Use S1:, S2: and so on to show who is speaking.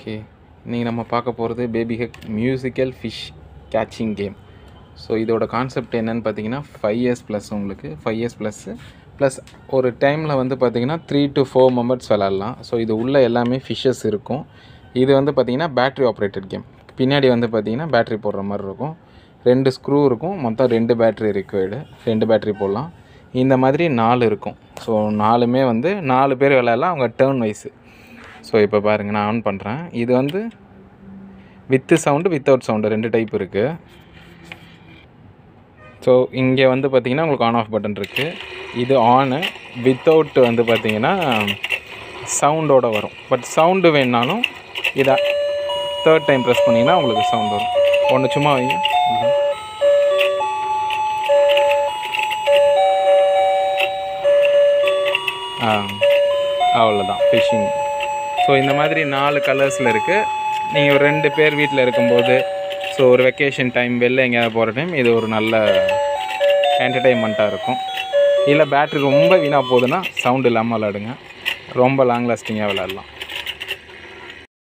S1: Okay இன்றைக்கி நம்ம பார்க்க போகிறது baby hug musical fish catching game so இதோட கான்செப்ட் என்னன்னு பார்த்தீங்கன்னா ஃபைவ் இயர்ஸ் ப்ளஸ் உங்களுக்கு ஃபைவ் இயர்ஸ் ப்ளஸ்ஸு ப்ளஸ் ஒரு டைமில் வந்து பார்த்தீங்கன்னா த்ரீ டு ஃபோர் மெம்பர்ஸ் விளாட்லாம் ஸோ இது உள்ள எல்லாமே ஃபிஷ்ஷஸ் இருக்கும் இது வந்து பார்த்தீங்கன்னா பேட்ரி ஆப்ரேட்டட் கேம் பின்னாடி வந்து பார்த்தீங்கன்னா பேட்ரி போடுற மாதிரி இருக்கும் ரெண்டு ஸ்க்ரூ இருக்கும் மொத்தம் ரெண்டு பேட்ரி ரிக்வயர்டு ரெண்டு பேட்ரி போடலாம் இந்த மாதிரி நாலு இருக்கும் ஸோ நாலுமே வந்து நாலு பேர் விளையாடலாம் அவங்க டேர்ன் வைஸு ஸோ இப்போ பாருங்கள் நான் ஆன் பண்ணுறேன் இது வந்து வித்து சவுண்டு வித்தவுட் சவுண்டு ரெண்டு டைப் இருக்குது ஸோ இங்கே வந்து பார்த்தீங்கன்னா உங்களுக்கு ஆன் ஆஃப் பட்டன் இருக்குது இது ஆனு வித்தவுட் வந்து பார்த்தீங்கன்னா சவுண்டோட வரும் பட் சவுண்டு வேணுனாலும் இதை தேர்ட் டைம் ப்ரெஸ் பண்ணிங்கன்னா உங்களுக்கு சவுண்ட் வரும் ஒன்று சும்மா வைங்க இது. ஆ அவ்வளோதான் ஃபிஷ்ஷிங் ஸோ இந்த மாதிரி நாலு கலர்ஸில் இருக்குது நீங்கள் ஒரு ரெண்டு பேர் வீட்டில் இருக்கும்போது ஸோ ஒரு வெக்கேஷன் டைம் வெளில எங்கேயாவது போகிற டைம் இது ஒரு நல்ல என்டர்டெயின்மெண்ட்டாக இருக்கும் இல்லை பேட்ரி ரொம்ப வீணாக போகுதுன்னா சவுண்ட் இல்லாமல் விளாடுங்க ரொம்ப லாங் லாஸ்டிங்காக விளாட்லாம்